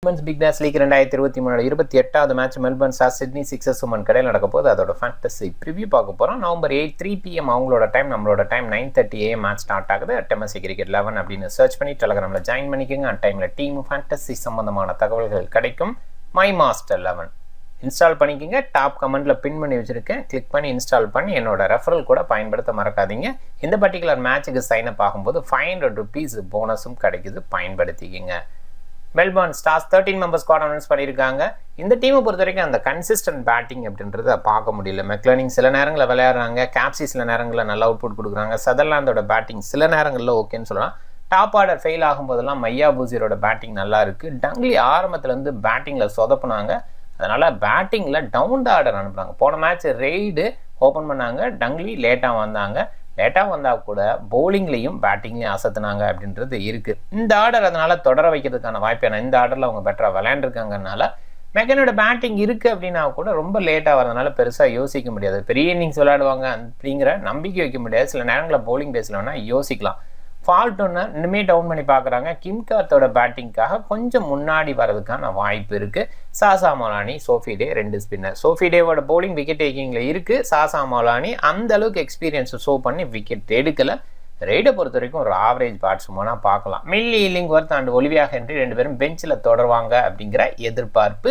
மெல்பர்ன்ஸ் big base league ரெண்டாயிரத்தி இருபத்தி மூணு இருபத்தி எட்டாவது match Melbourne Star Sydney Sixers women கடையில் நடக்க போது அதோட ஃபேண்டசி ப்ரிவியூ பார்க்க போகிறோம் நவம்பர் எயிட் த்ரீ பிஎம் அவங்களோட டைம் நம்மளோட time nine thirty AM match start ஆகுது டெமசி கிரிக்கெட் லெவன் அப்படின்னு சர்ச் பண்ணி டெலகிராமில் ஜாயின் பண்ணிக்கோங்க அந்த டைமில் டீம் ஃபேண்டசி சம்பந்தமான தகவல்கள் கிடைக்கும் மை மாஸ்டர் லெவன் இன்ஸ்டால் பண்ணிக்கோங்க டாப் கமெண்ட்டில் பின் பண்ணி வச்சுருக்கேன் கிளிக் பண்ணி இன்ஸ்டால் பண்ணி என்னோட ரெஃபரல் கூட பயன்படுத்த மறக்காதீங்க இந்த பர்டிகுலர் மேட்ச்சுக்கு சைன் அப் ஆகும்போது ஃபைவ் ஹண்ட்ரட் ருபீஸ் போனஸும் கிடைக்குது பயன்படுத்திக்கிங்க Melbourne Stars thirteen members squad announce பண்ணியிருக்காங்க இந்த டீமை பொறுத்த வரைக்கும் அந்த கன்சிஸ்டன்ட் பேட்டிங் அப்படின்றத பார்க்க முடியல மெக்லனிங் சில நேரங்களில் விளையாடுறாங்க கேப்சி சில நேரங்களில் நல்ல அவுட்புட் கொடுக்குறாங்க சதர்லாந்தோட பேட்டிங் சில நேரங்களில் ஓகேன்னு சொல்லலாம் டாப் ஆர்டர் ஃபெயில் ஆகும்போதெல்லாம் மையா பூசியரோட பேட்டிங் நல்லா இருக்குது டங்லி ஆரம்பத்துலேருந்து பேட்டிங்கில் சொதப்புனாங்க அதனால் பேட்டிங்கில் டவுன் ஆர்டர் அனுப்புகிறாங்க போன மேட்ச் ரெய்டு ஓப்பன் பண்ணாங்க டங்லி லேட்டாக வந்தாங்க லேட்டாக வந்தால் கூட பவுலிங்லேயும் பேட்டிங்லேயும் அசத்துனாங்க அப்படின்றது இருக்குது இந்த ஆர்டர் அதனால் தொடர வைக்கிறதுக்கான வாய்ப்பு ஏன்னா இந்த ஆர்டரில் அவங்க பெட்டராக விளையாண்டுருக்காங்கனால மெகனோட பேட்டிங் இருக்குது அப்படின்னா கூட ரொம்ப லேட்டாக வரதுனால பெருசாக யோசிக்க முடியாது பெரிய இன்னிங்ஸ் விளையாடுவாங்க அப்படிங்கிற நம்பிக்கை வைக்க முடியாது சில நேரங்களில் பவுலிங் பேஸில் வேணால் யோசிக்கலாம் ஃபால்ட் ஒன்று இன்னுமே டவுன் பண்ணி பார்க்குறாங்க கிம்கார்த்தோட பேட்டிங்காக கொஞ்சம் முன்னாடி வரதுக்கான வாய்ப்பு இருக்குது சாசா மௌலானி சோஃபி டே ரெண்டு ஸ்பின்னர் சோஃபி டேவோட பவுலிங் விக்கெட் டேக்கிங்கில் இருக்குது சாசா மௌலானி அந்த அளவுக்கு எக்ஸ்பீரியன்ஸை ஷோ பண்ணி விக்கெட் எடுக்கலை ரெய்டை பொறுத்த வரைக்கும் ஒரு ஆவரேஜ் பேட்ஸ்மேனாக பார்க்கலாம் மில்லி இல்லிங் ஒர்த் அண்ட் ஒலிவியா ஹென்ரி ரெண்டு பேரும் பெஞ்சில் தொடருவாங்க அப்படிங்கிற எதிர்பார்ப்பு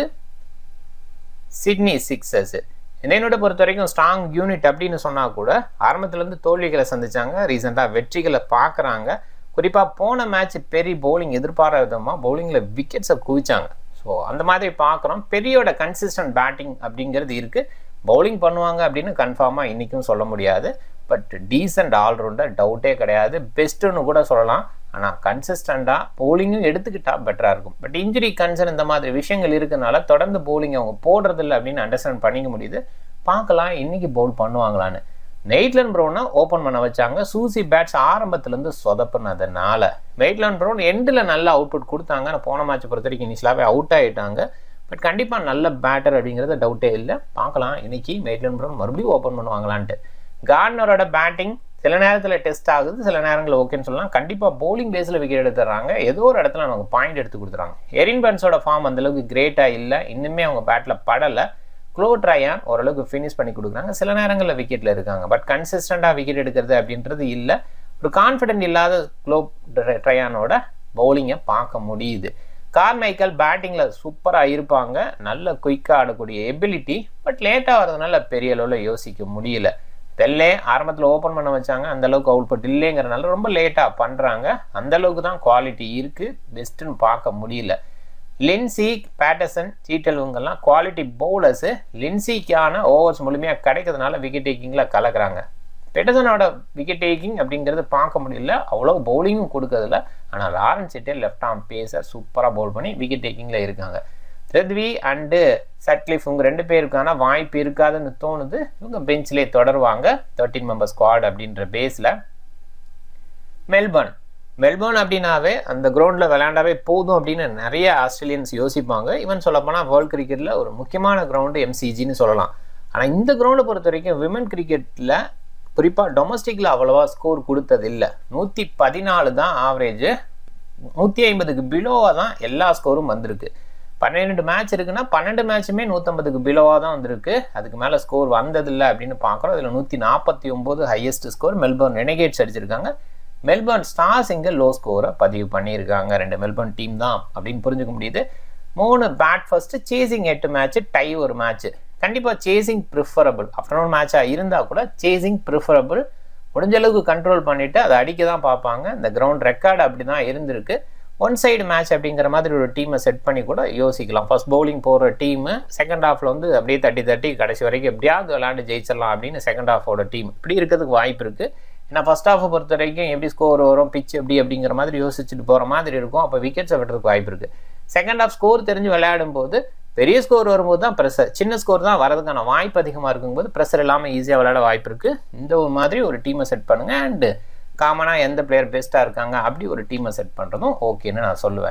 சிட்னி சிக்ஸர்ஸ் என்னோட பொறுத்த வரைக்கும் ஸ்ட்ராங் யூனிட் அப்படின்னு சொன்னால் கூட ஆரம்பத்துலேருந்து தோல்விகளை சந்திச்சாங்க ரீசெண்டாக வெற்றிகளை பார்க்குறாங்க குறிப்பாக போன மேட்ச் பெரிய பவுலிங் எதிர்பாராத விதமாக பவுலிங்கில் விக்கெட்ஸை குவிச்சாங்க ஸோ அந்த மாதிரி பார்க்குறோம் பெரியோட கன்சிஸ்டன்ட் பேட்டிங் அப்படிங்கிறது இருக்குது பவுலிங் பண்ணுவாங்க அப்படின்னு கன்ஃபார்மாக இன்றைக்கும் சொல்ல முடியாது பட் டீசெண்ட் ஆல்ரவுண்டர் டவுட்டே கிடையாது பெஸ்ட்டுன்னு கூட சொல்லலாம் ஆனால் கன்சிஸ்டண்ட்டாக பவுலிங்கும் எடுத்துக்கிட்டால் பெட்டராக இருக்கும் பட் இன்ஜுரி கன்சர்ன் இந்த மாதிரி விஷயங்கள் இருக்கனால தொடர்ந்து பவுலிங் அவங்க போடுறதில்ல அப்படின்னு அண்டர்ஸ்டாண்ட் பண்ணிக்க முடியுது பார்க்கலாம் இன்றைக்கி பவுல் பண்ணுவாங்களான்னு நெய்ட்லன் ப்ரௌனை ஓப்பன் பண்ண வச்சாங்க சூசி பேட்ஸ் ஆரம்பத்துலேருந்து சொதப்புனதுனால நெய்ட்லன் ப்ரௌன் எண்டில் நல்ல அவுட்புட் கொடுத்தாங்க ஆனால் போன மேட்ச் பொறுத்த வரைக்கும் இனிஷியலாகவே அவுட் ஆகிட்டாங்க பட் கண்டிப்பாக நல்ல பேட்டர் அப்படிங்கிறது டவுட்டே இல்லை பார்க்கலாம் இன்னைக்கு மெய்ட்லன் ப்ரௌன் மறுபடியும் ஓப்பன் பண்ணுவாங்களான்ட்டு கார்னரோட பேட்டிங் சில நேரத்தில் டெஸ்ட் ஆகுது சில நேரங்களில் ஓகேன்னு சொல்லலாம் கண்டிப்பாக பவுலிங் பேஸில் விக்கெட் எடுத்துறாங்க ஏதோ ஒரு இடத்துல நமக்கு பாயிண்ட் எடுத்து கொடுத்துறாங்க எரின் பன்ஸோட ஃபார்ம் அந்தளவுக்கு கிரேட்டாக இல்லை இன்னுமே அவங்க பேட்டில் படலை க்ளோ ட்ரையான் ஓரளவுக்கு ஃபினிஷ் பண்ணி கொடுக்குறாங்க சில நேரங்களில் விக்கெட்டில் இருக்காங்க பட் கன்சிஸ்டண்ட்டாக விக்கெட் எடுக்கிறது அப்படின்றது இல்லை ஒரு கான்ஃபிடென்ட் இல்லாத க்ளோ ட்ரையானோட பவுலிங்கை பார்க்க முடியுது கார்மைக்கல் பேட்டிங்கில் சூப்பராக இருப்பாங்க நல்ல குயிக்காக ஆடக்கூடிய எபிலிட்டி பட் லேட்டாக வரதுனால பெரிய அளவில் யோசிக்க முடியல தெல்லே ஆரம்பத்தில் ஓப்பன் பண்ண வச்சாங்க அந்த அளவுக்கு அவுட்புட் இல்லைங்கிறனால ரொம்ப லேட்டாக பண்ணுறாங்க அந்த அளவுக்கு தான் குவாலிட்டி இருக்குது பெஸ்ட்டுன்னு பார்க்க முடியல லின்சி பேட்டசன் சீட்டல் இவங்கெல்லாம் குவாலிட்டி பவுலர்ஸு லின்சிக்கான ஓவர்ஸ் முழுமையாக கிடைக்கிறதுனால விக்கெட் டேக்கிங்கில் கலக்குறாங்க பெட்டசனோட விக்கெட் டேக்கிங் அப்படிங்கிறது பார்க்க முடியல அவ்வளோ பவுலிங்கும் கொடுக்கறதில்ல ஆனால் லாரன்ஸ் சிட்டே லெஃப்ட் ஆர்ம் பேஸை சூப்பராக பவுல் பண்ணி விக்கெட் டேக்கிங்கில் இருக்காங்க ரெத்வி அண்டு சட்லிஃப் இவங்க ரெண்டு பேருக்கான வாய்ப்பு இருக்காதுன்னு தோணுது இவங்க பெஞ்சிலே தொடருவாங்க தேர்ட்டின் மெம்பர் ஸ்குவாட் அப்படின்ற பேஸில் மெல்பர்ன் மெல்பர்ன் அப்படின்னாவே அந்த கிரவுண்டில் விளையாண்டாவே போதும் அப்படின்னு நிறைய ஆஸ்திரேலியன்ஸ் யோசிப்பாங்க ஈவன் சொல்லப்போனால் வேர்ல்ட் கிரிக்கெட்டில் ஒரு முக்கியமான கிரவுண்டு எம்சிஜின்னு சொல்லலாம் ஆனால் இந்த கிரவுண்டை பொறுத்த வரைக்கும் விமன் கிரிக்கெட்டில் குறிப்பாக டொமஸ்டிக்கில் அவ்வளோவா ஸ்கோர் கொடுத்ததில்லை நூற்றி பதினாலு தான் ஆவரேஜு நூற்றி ஐம்பதுக்கு பிலோவாக தான் எல்லா ஸ்கோரும் வந்திருக்கு பன்னிரெண்டு மேட்ச் இருக்குன்னா பன்னெண்டு மேட்சுமே நூற்றம்பதுக்கு பிலோவாக தான் வந்திருக்கு அதுக்கு மேலே ஸ்கோர் வந்ததில்லை அப்படின்னு பார்க்குறோம் இதில் நூற்றி நாற்பத்தி ஒம்பது ஹையஸ்ட் ஸ்கோர் மெல்பர்ன் ரெனகேட்ஸ் அடிச்சிருக்காங்க மெல்பர்ன் ஸ்டார்ஸ் இங்கே லோ ஸ்கோரை பதிவு பண்ணியிருக்காங்க ரெண்டு மெல்பர்ன் டீம் தான் அப்படின்னு புரிஞ்சுக்க முடியுது மூணு பேட் ஃபர்ஸ்ட்டு சேசிங் எட்டு மேட்ச்சு டை ஒரு மேட்ச்சு கண்டிப்பாக சேசிங் ப்ரிஃபரபிள் ஆஃப்டர்நூன் மேட்சாக இருந்தால் கூட சேசிங் ப்ரிஃபரபிள் முடிஞ்ச அளவுக்கு கண்ட்ரோல் பண்ணிவிட்டு அதை அடிக்க தான் பார்ப்பாங்க இந்த கிரவுண்ட் ரெக்கார்டு அப்படி தான் இருந்திருக்கு ஒன் சைடு மேட்ச் அப்படிங்கிற மாதிரி ஒரு டீமை செட் பண்ணி கூட யோசிக்கலாம் ஃபர்ஸ்ட் பவுலிங் போகிற டீமு செகண்ட் ஹாஃபில் வந்து அப்படியே தட்டி தட்டி கடைசி வரைக்கும் எப்படியாவது விளாண்டு ஜெயிச்சிடலாம் அப்படின்னு செகண்ட் ஹாஃபோட டீம் இப்படி இருக்கிறதுக்கு வாய்ப்பு இருக்குது ஏன்னா ஃபஸ்ட் ஹாஃபை பொறுத்த வரைக்கும் எப்படி ஸ்கோர் வரும் பிச் எப்படி அப்படிங்கிற மாதிரி யோசிச்சுட்டு போகிற மாதிரி இருக்கும் அப்போ விக்கெட்ஸை விட்டுறதுக்கு வாய்ப்பு இருக்குது செகண்ட் ஹாஃப் ஸ்கோர் தெரிஞ்சு விளையாடும் போது பெரிய ஸ்கோர் வரும்போது தான் ப்ரெஷர் சின்ன ஸ்கோர் தான் வரதுக்கான வாய்ப்பு அதிகமாக இருக்கும்போது ப்ரெஷர் இல்லாமல் ஈஸியாக விளையாட வாய்ப்பு இருக்குது இந்த ஒரு மாதிரி ஒரு டீமை செட் பண்ணுங்கள் அண்டு காமனாக எந்த பிளேயர் பெஸ்ட்டாக இருக்காங்க அப்படி ஒரு டீமை செட் பண்ணுறதும் ஓகேன்னு நான் சொல்லுவேன்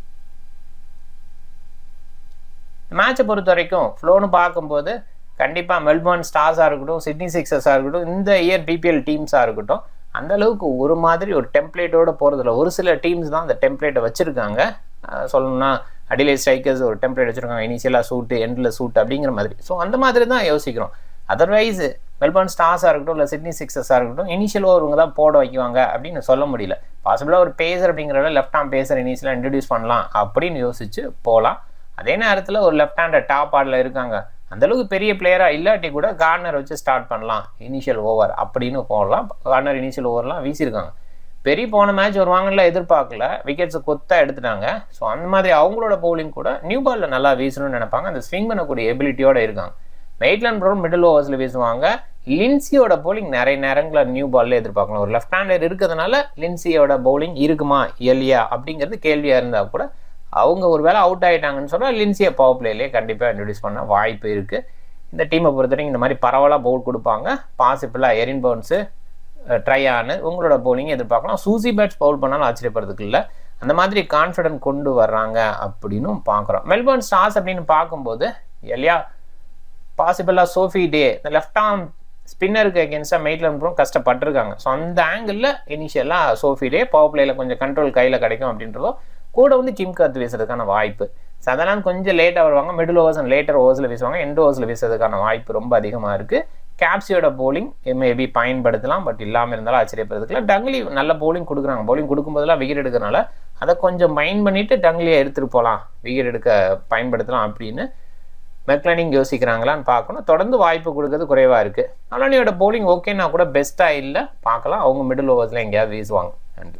மேட்சை பொறுத்த வரைக்கும் ஃப்ளோன்னு பார்க்கும்போது கண்டிப்பாக மெல்பர்ன் ஸ்டார்ஸாக இருக்கட்டும் சிட்னி சிக்ஸர்ஸாக இருக்கட்டும் இந்த இயர் பிபிஎல் டீம்ஸாக இருக்கட்டும் அந்த அளவுக்கு ஒரு மாதிரி ஒரு டெம்ப்ளேட்டோட போகிறதுல ஒரு சில டீம்ஸ் தான் அந்த டெம்ப்ளேட்டை வச்சுருக்காங்க சொல்லணும்னா அடிலே ஸ்ட்ரைக்கர்ஸ் ஒரு டெம்ப்ளேட் வச்சுருக்காங்க இனிஷியலாக சூட்டு எண்டில் சூட் அப்படிங்கிற மாதிரி ஸோ அந்த மாதிரி தான் யோசிக்கிறோம் அதர்வைஸ் மெல்பர்ன் ஸ்டார்ஸாக இருக்கட்டும் இல்லை சிட்னி சிக்ஸஸாக இருக்கட்டும் இனிஷியல் ஓவருங்க தான் போட வைக்குவாங்க அப்படின்னு சொல்ல முடியல பாசிபிளாக ஒரு பேசர் அப்படிங்கிறத லெஃப்ட் ஆம் பேசர் இனிஷியலாக இன்ட்ரடியூஸ் பண்ணலாம் அப்படின்னு யோசிச்சு போகலாம் அதே நேரத்தில் ஒரு லெஃப்ட் ஹேண்டர் டாப் ஆடில் இருக்காங்க அந்தளவுக்கு பெரிய பிளேயராக இல்லாட்டி கூட கார்னர் வச்சு ஸ்டார்ட் பண்ணலாம் இனிஷியல் ஓவர் அப்படின்னு போடலாம் கார்னர் இனிஷியல் ஓவர்லாம் வீசியிருக்காங்க பெரிய போன மேட்ச் வருவாங்கல எதிர்பார்க்கல விக்கெட்ஸை கொத்தா எடுத்துட்டாங்க ஸோ அந்த மாதிரி அவங்களோட பவுலிங் கூட நியூ பாலில் நல்லா வீசணும்னு நினைப்பாங்க அந்த ஸ்விங் பண்ணக்கூடிய எபிலிட்டியோட இருக்காங்க மெய்ட்லன் ப்ரௌன் மிடில் ஓவர்ஸில் வீசுவாங்க லின்சியோட பவுலிங் நிறைய நேரங்களில் நியூ பாலில் எதிர்பார்க்கலாம் ஒரு லெஃப்ட் ஹேண்டர் இருக்கிறதுனால லின்சியோட பவுலிங் இருக்குமா இல்லையா அப்படிங்கிறது கேள்வியாக இருந்தால் கூட அவங்க ஒரு வேளை அவுட் ஆகிட்டாங்கன்னு சொன்னால் லின்சியை பவர் பிளேலேயே கண்டிப்பாக இன்ட்ரடியூஸ் பண்ண வாய்ப்பு இருக்குது இந்த டீமை பொறுத்த வரைக்கும் இந்த மாதிரி பரவலாக பவுல் கொடுப்பாங்க பாசிபிளாக எரின் பவுன்ஸு ட்ரை ஆனு உங்களோட பவுலிங் எதிர்பார்க்கலாம் சூசி பேட்ஸ் பவுல் பண்ணாலும் ஆச்சரியப்படுறதுக்கு இல்லை அந்த மாதிரி கான்ஃபிடென்ட் கொண்டு வர்றாங்க அப்படின்னும் பார்க்குறோம் மெல்பர்ன் ஸ்டார்ஸ் அப்படின்னு பார்க்கும்போது இல்லையா பாசிபிளாக சோஃபி டே இந்த லெஃப்ட் ஆர்ம் ஸ்பின்னருக்கு அகேன்ஸ்டாக மெயிட்லன் ப்ரோ கஷ்டப்பட்டிருக்காங்க ஸோ அந்த ஆங்கிளில் இனிஷியலாக சோஃபி டே பவர் பிளேயில் கொஞ்சம் கண்ட்ரோல் கையில் கிடைக்கும் அப்படின்றதோ கூட வந்து கிம் கத்து வீசுறதுக்கான வாய்ப்பு சதலான் கொஞ்சம் லேட்டாக வருவாங்க மிடில் ஓவர்ஸ் அண்ட் லேட்டர் ஓவர்ஸில் வீசுவாங்க எண்ட் ஓவர்ஸில் வீசுறதுக்கான வாய்ப்பு ரொம்ப அதிகமாக இருக்குது கேப்சியோட போலிங் மேபி பயன்படுத்தலாம் பட் இல்லாமல் இருந்தாலும் ஆச்சரியப்படுறதுக்குல டங்லி நல்ல போலிங் கொடுக்குறாங்க போலிங் கொடுக்கும்போதெல்லாம் விக்கெட் எடுக்கிறனால அதை கொஞ்சம் மைண்ட் பண்ணிவிட்டு டங்லியை எடுத்துகிட்டு போகலாம் விக்கெட் எடுக்க பயன்படுத்தலாம் அப்படின்னு மெக்லானிங் யோசிக்கிறாங்களான்னு பார்க்கணும் தொடர்ந்து வாய்ப்பு கொடுக்கறது குறைவாக இருக்குது அலானியோட போலிங் ஓகேனா கூட பெஸ்ட்டாக இல்லை பார்க்கலாம் அவங்க மிடில் ஓவர்ஸில் எங்கேயாவது வீசுவாங்க நன்றி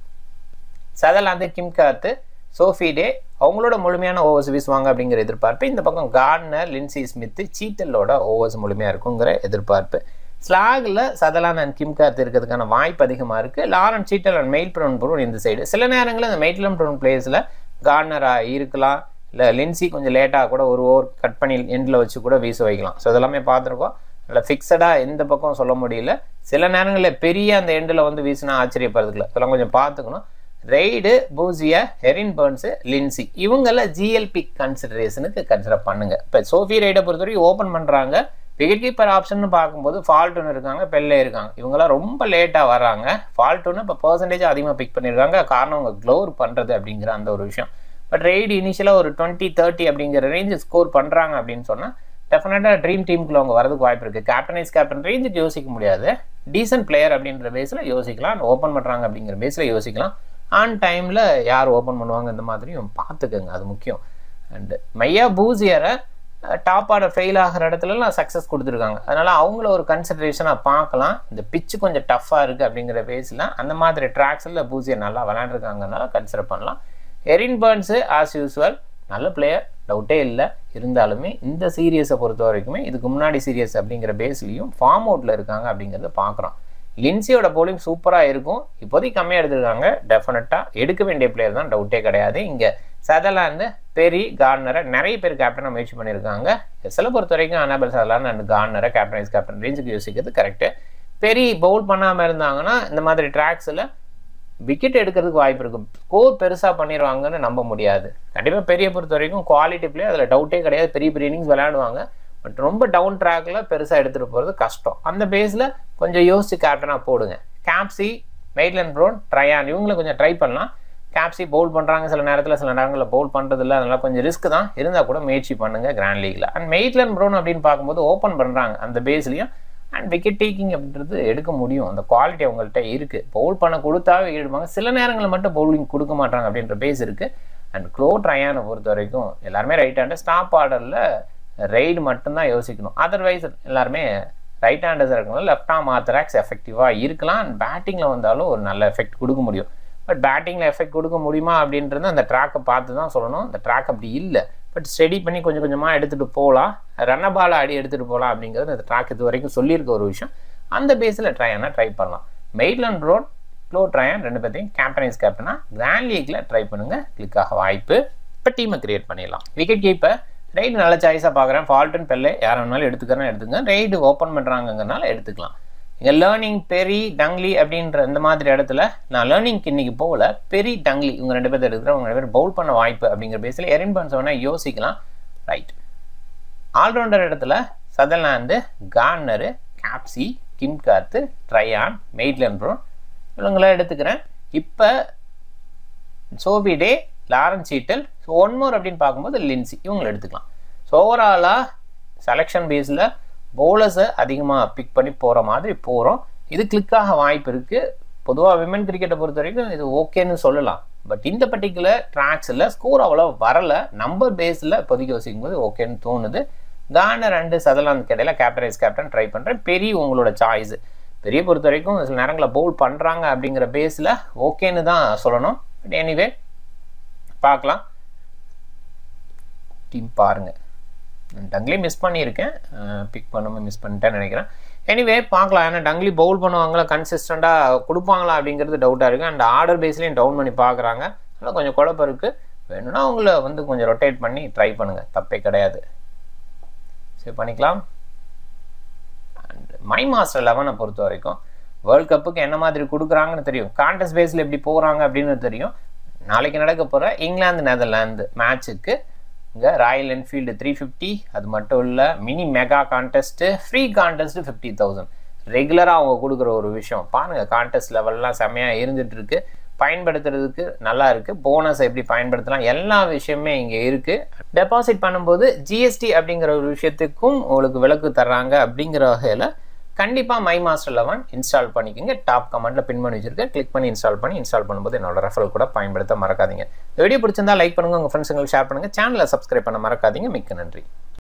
சதலாந்து கிம் காத்து சோஃபி டே அவங்களோட முழுமையான ஓவர்ஸ் வீசுவாங்க அப்படிங்கிற எதிர்பார்ப்பு இந்த பக்கம் கார்னர் லின்சி ஸ்மித்து சீட்டலோட ஓவர்ஸ் முழுமையாக இருக்குங்கிற எதிர்பார்ப்பு ஸ்லாகில் சதலான் அண்ட் கிம் கார்த் இருக்கிறதுக்கான வாய்ப்பு அதிகமாக இருக்குது Lauren Cheatle and Maitlan Brown Brown இந்த சைடு சில நேரங்களில் இந்த மெயிட்லம் ப்ரௌன் பிளேஸில் கார்னராக இருக்கலாம் இல்லை லின்சி கொஞ்சம் லேட்டாக கூட ஒரு ஓவர் கட் பண்ணி எண்டில் வச்சு கூட வீச வைக்கலாம் ஸோ இதெல்லாமே பார்த்துருக்கோம் இல்லை ஃபிக்ஸடாக எந்த பக்கம் சொல்ல முடியல சில நேரங்களில் பெரிய அந்த எண்டில் வந்து வீசினா ஆச்சரியப்படுறதுக்குல இதெல்லாம் கொஞ்சம் பார்த்துக்கணும் Reid Bouchier Erin Burns Lindsay இவங்கள ஜிஎல்பி கன்சிடரேஷனுக்கு கன்சிடர் பண்ணுங்க இப்போ சோஃபி ரைடை பொறுத்தவரைக்கும் ஓப்பன் பண்ணுறாங்க விக்கெட் கீப்பர் ஆப்ஷன் பார்க்கும்போது ஃபால்ட்டுன்னு இருக்காங்க பெல்லே இருக்காங்க இவங்கெல்லாம் ரொம்ப லேட்டாக வராங்க ஃபால்ட்டுன்னு இப்போ பர்சன்டேஜ் அதிகமாக பிக் பண்ணியிருக்காங்க காரணம் அவங்க க்ளோர் பண்ணுறது அப்படிங்கிற அந்த ஒரு விஷயம் பட் ரெய்டு இனிஷியலாக ஒரு டுவெண்ட்டி தேர்ட்டி அப்படிங்கிற ரேஞ்ச் ஸ்கோர் பண்ணுறாங்க அப்படின்னு சொன்னால் டெஃபினட்டாக ட்ரீம் டீமுக்குள்ள அவங்க வரதுக்கு வாய்ப்பு இருக்குது கேப்டனைஸ் கேப்டன் ரேஞ்சுக்கு யோசிக்க முடியாது டீசென்ட் பிளேயர் அப்படின்ற பேஸில் யோசிக்கலாம் ஓப்பன் பண்ணுறாங்க அப்படிங்கிற பேஸில் யோசிக்கலாம் ஆன் டைமில் யார் ஓப்பன் பண்ணுவாங்க இந்த மாதிரியும் பார்த்துக்கோங்க அது முக்கியம் அண்டு மையா பூசியரை டாப் ஆர்டர் ஃபெயில் ஆகிற இடத்துலலாம் சக்ஸஸ் கொடுத்துருக்காங்க அதனால் அவங்கள ஒரு கன்சிடரேஷனாக பார்க்கலாம் இந்த பிச்சு கொஞ்சம் டஃப்பாக இருக்குது அப்படிங்கிற பேஸில் அந்த மாதிரி ட்ராக்ஸில் பூசியர் நல்லா விளையாண்டுருக்காங்கனால கன்சிடர் பண்ணலாம் எரின் பர்ன்ஸு ஆஸ் யூஸ்வல் நல்ல பிளேயர் டவுட்டே இல்லை இருந்தாலுமே இந்த சீரியஸை பொறுத்த வரைக்குமே இதுக்கு முன்னாடி சீரியஸ் அப்படிங்கிற பேஸ்லையும் ஃபார்ம் அவுட்டில் இருக்காங்க அப்படிங்கிறத பார்க்குறோம் லின்சியோட போலிங் சூப்பராக இருக்கும் இப்போதைக்கு கம்மியாக எடுத்துருக்காங்க டெஃபினட்டாக எடுக்க வேண்டிய பிளேயர் தான் டவுட்டே கிடையாது இங்கே சதலாந்து பெரி கார்னரை நிறைய பேர் கேப்டனாக முயற்சி பண்ணியிருக்காங்க எஸ்எல்லை பொறுத்த வரைக்கும் அனாபல் சதலான் அண்ட் கார்னரை கேப்டனைஸ் கேப்டன் ரேஞ்சுக்கு யோசிக்கிறது கரெக்டு பெரி பவுல் பண்ணாமல் இருந்தாங்கன்னா இந்த மாதிரி ட்ராக்ஸில் விக்கெட் எடுக்கிறதுக்கு வாய்ப்பு இருக்கும் ஸ்கோர் பெருசாக பண்ணிடுவாங்கன்னு நம்ப முடியாது கண்டிப்பாக பெரிய பொறுத்த வரைக்கும் குவாலிட்டி பிளே அதில் டவுட்டே கிடையாது பெரிய பெரிய இன்னிங்ஸ் விளையாடுவாங்க பட் ரொம்ப டவுன் ட்ராக்கில் பெருசாக எடுத்துகிட்டு போகிறது கஷ்டம் அந்த பேஸில் கொஞ்சம் யோசிச்சு கேப்டனாக போடுங்க கேப்சி மெய்ட்லன் ப்ரோன் ட்ரையான் இவங்களை கொஞ்சம் ட்ரை பண்ணலாம் கேப்சி பவுல் பண்ணுறாங்க சில நேரத்தில் சில நேரங்களில் பவுல் பண்ணுறது இல்லை அதனால் கொஞ்சம் ரிஸ்க் தான் இருந்தால் கூட முயற்சி பண்ணுங்கள் கிராண்ட் லீக்கில் அண்ட் மெய்ட்லன் ப்ரோன் அப்படின்னு பார்க்கும்போது ஓப்பன் பண்ணுறாங்க அந்த பேஸ்லையும் அண்ட் விக்கெட் டேக்கிங் அப்படின்றது எடுக்க முடியும் அந்த குவாலிட்டி அவங்கள்ட்ட இருக்குது பவுல் பண்ண கொடுத்தாவே விக்கெட் எடுப்பாங்க சில நேரங்களில் மட்டும் பவுலிங் கொடுக்க மாட்டாங்க அப்படின்ற பேஸ் இருக்குது அண்ட் க்ளோ ட்ரையானை பொறுத்த வரைக்கும் எல்லாருமே ரைட் ஹேண்டு ஸ்டாப் ஆர்டரில் ரைடு மட்டும்தான் யோசிக்கணும் அதர்வைஸ் எல்லாருமே ரைட் ஹேண்டர்ஸ் இருக்கணும் லெஃப்ட் ஆம் ஆர்த்தராக்ஸ் எஃபெக்டிவாக இருக்கலாம் அண்ட் பேட்டிங்கில் வந்தாலும் ஒரு நல்ல எஃபெக்ட் கொடுக்க முடியும் பட் பேட்டிங்கில் எஃபெக்ட் கொடுக்க முடியுமா அப்படின்றது அந்த ட்ராக்கை பார்த்து தான் சொல்லணும் அந்த ட்ராக் அப்படி இல்லை பட் ஸ்டடி பண்ணி கொஞ்சம் கொஞ்சமாக எடுத்துகிட்டு போகலாம் ரன்ன பால் ஆடி எடுத்துகிட்டு போகலாம் அப்படிங்கிறது அந்த ட்ராக் இது வரைக்கும் சொல்லியிருக்க ஒரு விஷயம் அந்த பேஸில் ட்ரை ஆனால் ட்ரை பண்ணலாம் மெய்ட்லண்ட் ரோட் க்ளோ ட்ரையான் ரெண்டு பேர்த்தையும் கேப்டனைஸ் கேப்டனாக கிராண்ட் லீக்ல ட்ரை பண்ணுங்கள் கிளிக்காக வாய்ப்பு இப்போ டீமை கிரியேட் பண்ணிடலாம் விக்கெட் கீப்பர் ரைடு நல்ல சாய்ஸாக பார்க்குறேன் ஃபால்ட்டன் பெல்லே யார் வேணாலும் எடுத்துக்கிறேன் எடுத்துங்க ரைடு ஓப்பன் பண்ணுறாங்கங்கிறனால எடுத்துக்கலாம் இங்கே லேர்னிங் பெரி டங்லி அப்படின்ற இந்த மாதிரி இடத்துல நான் லேர்னிங்க்கு இன்னைக்கு போகல பெரி டங்லி இவங்க ரெண்டு பேர் எடுக்கிறேன் அவங்க ரெண்டு பேர் பவுல் பண்ண வாய்ப்பு அப்படிங்கிற பேஸில் எரின் பன்ஸ் வேணால் யோசிக்கலாம் ரைட் ஆல்ரவுண்டர் இடத்துல சதர்லாந்து கார்னரு கேப்சி கிம் காத்து ட்ரையான் மெய்ட்லன் ப்ரோ இவங்களாம் எடுத்துக்கிறேன் இப்போ Sophie Day Lauren Cheatle so one more அப்படின்னு பார்க்கும்போது லின்சி இவங்களை எடுத்துக்கலாம் ஸோ ஓவராலாக செலெக்ஷன் பேஸில் பவுலர்ஸை அதிகமாக பிக் பண்ணி போகிற மாதிரி போகிறோம் இது கிளிக்காக வாய்ப்பு இருக்குது பொதுவாக விமன் கிரிக்கெட்டை பொறுத்த வரைக்கும் இது ஓகேன்னு சொல்லலாம் பட் இந்த பர்டிகுலர் ட்ராக்ஸில் ஸ்கோர் அவ்வளோ வரலை நம்பர் பேஸில் இப்போதைக்கு யோசிக்கும் போது ஓகேன்னு தோணுது கார்னர் அண்டு சதர்லாந்து இடையில கேப்டன் வைஸ் கேப்டன் ட்ரை பண்ணுறேன் பெரிய உங்களோட சாய்ஸ் பெரிய பொறுத்த வரைக்கும் சில நேரங்களில் பவுல் பண்ணுறாங்க அப்படிங்கிற பேஸில் ஓகேன்னு தான் சொல்லணும் பட் எனிவே பார்க்கலாம் டீம் பாருங்கள் டங்லி மிஸ் பண்ணியிருக்கேன் பிக் பண்ணாமல் மிஸ் பண்ணிட்டேன்னு நினைக்கிறேன் எனிவே பார்க்கலாம் ஏன்னா டங்லி பவுல் பண்ணுவாங்களா கன்சிஸ்டண்ட்டாக கொடுப்பாங்களா அப்படிங்கிறது டவுட்டாக இருக்குது அண்ட் ஆர்டர் பேஸ்லேயும் டவுன் பண்ணி பார்க்குறாங்க அதனால் கொஞ்சம் குழப்பம் இருக்குது வேணும்னா அவங்கள வந்து கொஞ்சம் ரொட்டேட் பண்ணி ட்ரை பண்ணுங்கள் தப்பே கிடையாது சரி பண்ணிக்கலாம் அண்ட் மை மாஸ்டர் லெவனை பொறுத்த வரைக்கும் வேர்ல்ட் கப்புக்கு என்ன மாதிரி கொடுக்குறாங்கன்னு தெரியும் கான்டெஸ்ட் பேஸில் எப்படி போகிறாங்க அப்படின்னு தெரியும் நாளைக்கு நடக்க போகிற இங்கிலாந்து நெதர்லாந்து மேட்ச்சுக்கு இங்கே ராயல் என்ஃபீல்டு த்ரீ ஃபிஃப்டி அது மட்டும் இல்லை mini mega contest free contest fifty thousand ரெகுலராக அவங்க கொடுக்குற ஒரு விஷயம் பாருங்கள் கான்டெஸ்ட் லெவல்லாம் செம்மையாக இருந்துட்டு இருக்கு பயன்படுத்துறதுக்கு நல்லா இருக்குது போனஸ் எப்படி பயன்படுத்தலாம் எல்லா விஷயமே இங்கே இருக்குது டெபாசிட் பண்ணும்போது ஜிஎஸ்டி அப்படிங்கிற ஒரு விஷயத்துக்கும் உங்களுக்கு விலக்கு தர்றாங்க அப்படிங்கிற வகையில் கண்டிப்பாக மை மாஸ்டர் லெவன் இன்ஸ்டால் பண்ணிக்கோங்க டாப் கமெண்ட்டில் பின் பண்ணி வச்சிருக்கேன் கிளிக் பண்ணி இன்ஸ்டால் பண்ணி இன்ஸ்டால் பண்ணும்போது என்னோட ரெஃபரல் கூட பயன்படுத்த மறக்காதீங்க இந்த வீடியோ பிடிச்சிருந்தா லைக் பண்ணுங்கள் உங்கள் ஃப்ரெண்ட்ஸுங்களுக்கு ஷேர் பண்ணுங்கள் சேனலை சப்ஸ்கிரைப் பண்ண மறக்காதீங்க மிக்க நன்றி